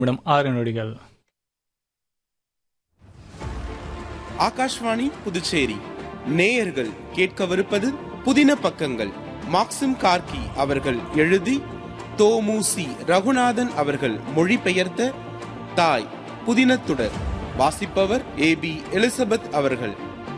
madam ஆறு நொடிகள் ஆகாஷ்வாணி புதுச்சேரி நேயர்கள் கேட்கவிருப்பது புதின பக்கங்கள் மாக்சிம் கார்கி அவர்கள் எழுதி தோமுசி ரகுநாதன் அவர்கள் மொழிபெயர்த்த தாய் புதினத்துடர் வாசிப்பவர் ஏ பி எலிசபெத் அவர்கள்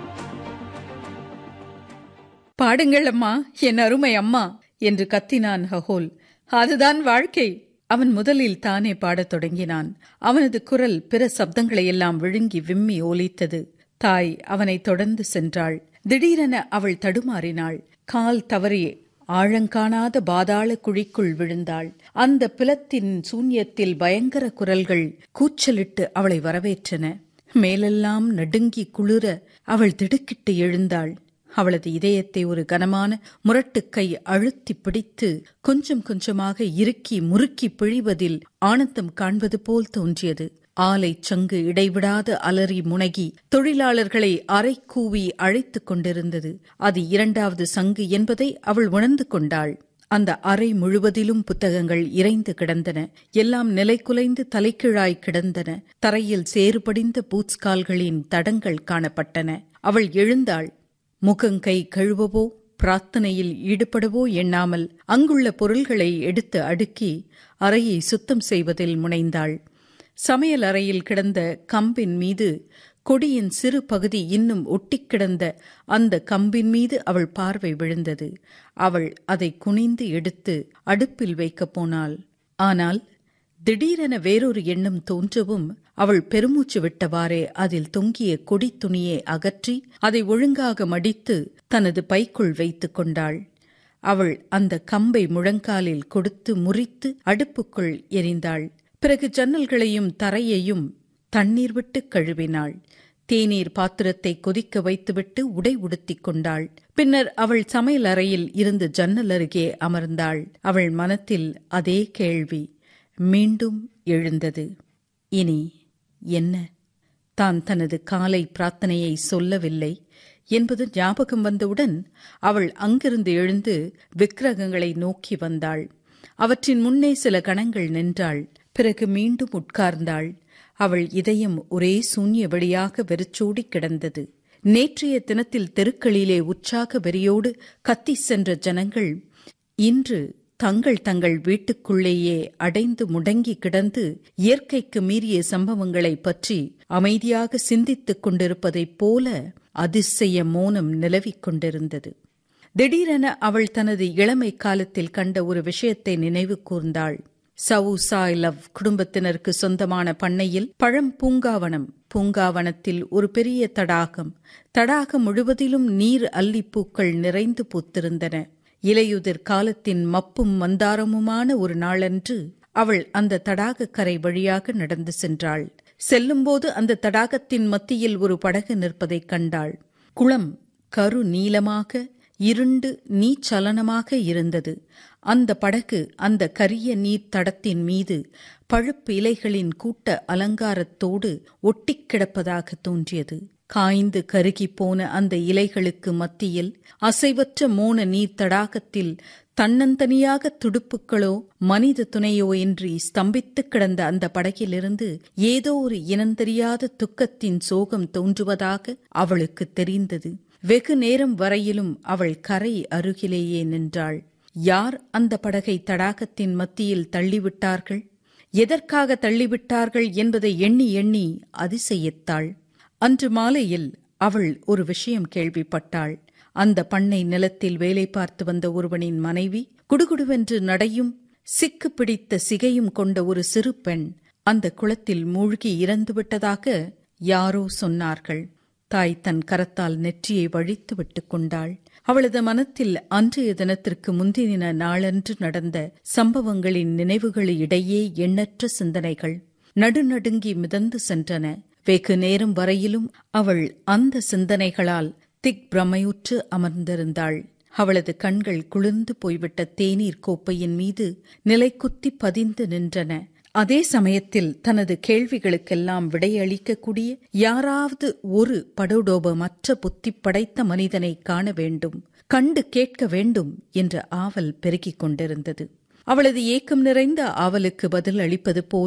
பாடுங்கள் அம்மா என் அருமை அம்மா என்று கத்தினான் ஹகோல் அதுதான் வாழ்க்கை அவன் முதலில் தானே பாடத் தொடங்கினான் அவனது குரல் பிற சப்தங்களையெல்லாம் விழுங்கி விம்மி ஒலித்தது தாய் அவனை தொடர்ந்து சென்றாள் திடீரென அவள் தடுமாறினாள் கால் தவறி ஆழங்காணாத பாதாள குழிக்குள் விழுந்தாள் அந்த பிலத்தின் சூன்யத்தில் பயங்கர குரல்கள் கூச்சலிட்டு அவளை வரவேற்றன மேலெல்லாம் நடுங்கி குளிர அவள் திடுக்கிட்டு எழுந்தாள் அவளது இதயத்தை ஒரு கனமான முரட்டுக்கை அழுத்தி பிடித்து கொஞ்சம் கொஞ்சமாக இறுக்கி முறுக்கி பிழிவதில் ஆனந்தம் காண்பது போல் தோன்றியது ஆலை சங்கு இடைவிடாத அலறி முனகி தொழிலாளர்களை அரை கூவி அழைத்துக் கொண்டிருந்தது அது இரண்டாவது சங்கு என்பதை அவள் உணர்ந்து கொண்டாள் அந்த அறை முழுவதிலும் புத்தகங்கள் இறைந்து கிடந்தன எல்லாம் நிலைகுலைந்து தலைகீழாய் கிடந்தன தரையில் சேறுபடிந்த பூட்ஸ் கால்களின் தடங்கள் காணப்பட்டன அவள் எழுந்தாள் முகங்கை கழுவவோ பிரார்த்தனையில் ஈடுபடவோ எண்ணாமல் அங்குள்ள பொருள்களை எடுத்து அடுக்கி அறையை சுத்தம் செய்வதில் முனைந்தாள் சமையல் அறையில் கிடந்த கம்பின் மீது கொடியின் சிறு பகுதி இன்னும் ஒட்டிக் கிடந்த அந்த கம்பின் மீது அவள் பார்வை விழுந்தது அவள் அதை குனிந்து எடுத்து அடுப்பில் வைக்கப் போனாள் ஆனால் திடீரென வேறொரு எண்ணம் தோன்றவும் அவள் பெருமூச்சு விட்டவாறே அதில் தொங்கிய கொடி துணியை அகற்றி அதை ஒழுங்காக மடித்து தனது பைக்குள் வைத்துக் கொண்டாள் அவள் அந்த கம்பை முழங்காலில் கொடுத்து முறித்து அடுப்புக்குள் எரிந்தாள் பிறகு ஜன்னல்களையும் தரையையும் தண்ணீர் விட்டு கழுவினாள் தேநீர் பாத்திரத்தை கொதிக்க வைத்துவிட்டு உடை உடுத்திக் கொண்டாள் பின்னர் அவள் சமையல் அறையில் இருந்து ஜன்னல் அருகே அமர்ந்தாள் அவள் மனத்தில் அதே கேள்வி மீண்டும் எழுந்தது இனி என்ன தான் தனது காலை பிரார்த்தனையை சொல்லவில்லை என்பது ஞாபகம் வந்தவுடன் அவள் அங்கிருந்து எழுந்து விக்கிரகங்களை நோக்கி வந்தாள் அவற்றின் முன்னே சில கணங்கள் நின்றாள் பிறகு மீண்டும் உட்கார்ந்தாள் அவள் இதயம் ஒரே சூன்ய வெளியாக வெறிச்சோடி கிடந்தது நேற்றைய தினத்தில் தெருக்களிலே உற்சாக வெறியோடு கத்தி சென்ற ஜனங்கள் இன்று தங்கள் தங்கள் வீட்டுக்குள்ளேயே அடைந்து முடங்கி கிடந்து இயற்கைக்கு மீறிய சம்பவங்களைப் பற்றி அமைதியாக சிந்தித்துக் கொண்டிருப்பதைப் போல அதிசய மோனம் நிலவிக் கொண்டிருந்தது திடீரென அவள் தனது இளமை காலத்தில் கண்ட ஒரு விஷயத்தை நினைவு கூர்ந்தாள் சவு சாய் லவ் குடும்பத்தினருக்கு சொந்தமான பண்ணையில் பழம் பூங்காவனம் பூங்காவனத்தில் ஒரு பெரிய தடாகம் தடாகம் முழுவதிலும் நீர் அல்லிப்பூக்கள் நிறைந்து பூத்திருந்தன இலையுதிர் காலத்தின் மப்பும் மந்தாரமுமான ஒரு நாளன்று அவள் அந்த தடாக கரை வழியாக நடந்து சென்றாள் செல்லும்போது அந்த தடாகத்தின் மத்தியில் ஒரு படகு நிற்பதைக் கண்டாள் குளம் கரு நீளமாக இருண்டு நீச்சலனமாக இருந்தது அந்த படகு அந்த கரிய நீர் தடத்தின் மீது பழுப்பு இலைகளின் கூட்ட அலங்காரத்தோடு ஒட்டிக் கிடப்பதாக தோன்றியது காய்ந்து கருகி போன அந்த இலைகளுக்கு மத்தியில் அசைவற்ற மோன நீர் தடாகத்தில் தன்னந்தனியாக துடுப்புகளோ மனித துணையோ இன்றி ஸ்தம்பித்து கிடந்த அந்த படகிலிருந்து ஏதோ ஒரு இனந்தெரியாத துக்கத்தின் சோகம் தோன்றுவதாக அவளுக்கு தெரிந்தது வெகு நேரம் வரையிலும் அவள் கரை அருகிலேயே நின்றாள் யார் அந்த படகை தடாகத்தின் மத்தியில் தள்ளிவிட்டார்கள் எதற்காக தள்ளிவிட்டார்கள் என்பதை எண்ணி எண்ணி அதிசயித்தாள் அன்று மாலையில் அவள் ஒரு விஷயம் கேள்விப்பட்டாள் அந்த பண்ணை நிலத்தில் வேலை பார்த்து வந்த ஒருவனின் மனைவி குடுகுடுவென்று நடையும் சிக்கு பிடித்த சிகையும் கொண்ட ஒரு சிறு பெண் அந்த குளத்தில் மூழ்கி இறந்துவிட்டதாக யாரோ சொன்னார்கள் தாய் தன் கரத்தால் நெற்றியை வழித்து விட்டுக் கொண்டாள் அவளது மனத்தில் அன்றைய தினத்திற்கு முந்தின நாளன்று நடந்த சம்பவங்களின் நினைவுகளிடையே எண்ணற்ற சிந்தனைகள் நடுநடுங்கி மிதந்து சென்றன வெகு நேரம் வரையிலும் அவள் அந்த சிந்தனைகளால் திக் பிரமையுற்று அமர்ந்திருந்தாள் அவளது கண்கள் குளிர்ந்து போய்விட்ட தேநீர் கோப்பையின் மீது நிலைக்குத்தி பதிந்து நின்றன அதே சமயத்தில் தனது கேள்விகளுக்கெல்லாம் விடையளிக்கக்கூடிய யாராவது ஒரு படுடோபமற்ற புத்தி படைத்த மனிதனை காண வேண்டும் கண்டு கேட்க வேண்டும் என்ற ஆவல் பெருகிக் கொண்டிருந்தது அவளது ஏக்கம் நிறைந்த ஆவலுக்கு பதில் அளிப்பது போல்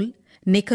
நிக்கல்